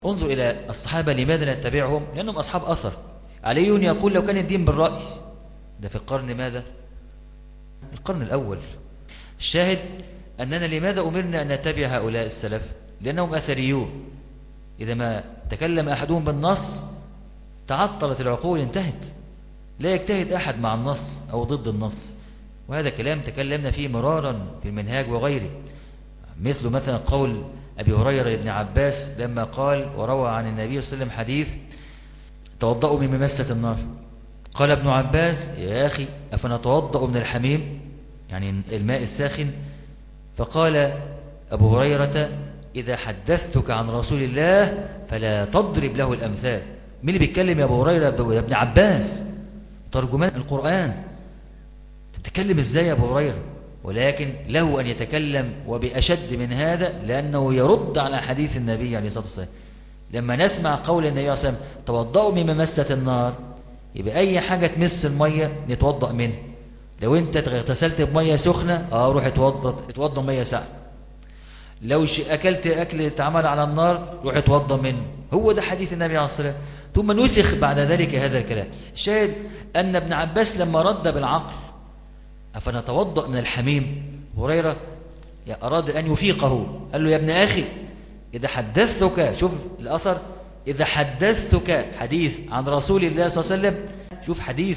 انظر إلى الصحابة لماذا نتبعهم لأنهم أصحاب أثر علي يقول لو كان الدين بالرأي ده في القرن ماذا القرن الأول الشاهد أننا لماذا أمرنا أن نتبع هؤلاء السلف لأنهم أثريون إذا ما تكلم أحدهم بالنص تعطلت العقول انتهت لا يجتهد أحد مع النص أو ضد النص وهذا كلام تكلمنا فيه مرارا في المنهاج وغيره مثل مثلا قول أبي هريرة لابن عباس لما قال وروى عن النبي صلى الله عليه وسلم حديث توضأوا من ممسة النار قال ابن عباس يا أخي أفنتوضأ من الحميم يعني الماء الساخن فقال أبو هريرة إذا حدثتك عن رسول الله فلا تضرب له الأمثال مين اللي بيتكلم يا أبو هريرة يا ابن عباس ترجمان القرآن تتكلم إزاي يا أبو هريرة ولكن له أن يتكلم وبأشد من هذا لأنه يرد على حديث النبي عليه الصلاة والسلام لما نسمع قول النبي عليه الصلاة والسلام توضأوا مما مست النار يبقى أي حاجة تمس المية نتوضأ منه لو أنت اغتسلت بمية سخنة اه روح اتوضأ اتوضأ مية ساعة لو أكلت أكل اتعمل على النار روح اتوضأ منه هو ده حديث النبي عليه الصلاة والسلام ثم نسخ بعد ذلك هذا الكلام الشاهد أن ابن عباس لما رد بالعقل أفنتوضأ من الحميم هريرة أراد أن يفيقه قال له يا ابن أخي إذا حدثتك شوف الأثر إذا حدثتك حديث عن رسول الله صلى الله عليه وسلم شوف حديث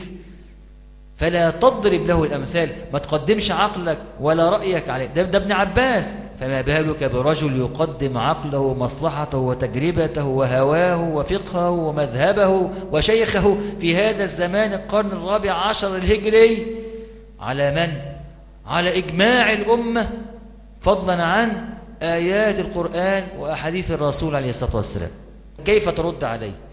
فلا تضرب له الأمثال ما تقدمش عقلك ولا رأيك عليه ده, ده ابن عباس فما بالك برجل يقدم عقله ومصلحته وتجربته وهواه وفقهه ومذهبه وشيخه في هذا الزمان القرن الرابع عشر الهجري على من؟ على إجماع الأمة فضلا عن آيات القرآن وأحاديث الرسول عليه الصلاة والسلام كيف ترد عليه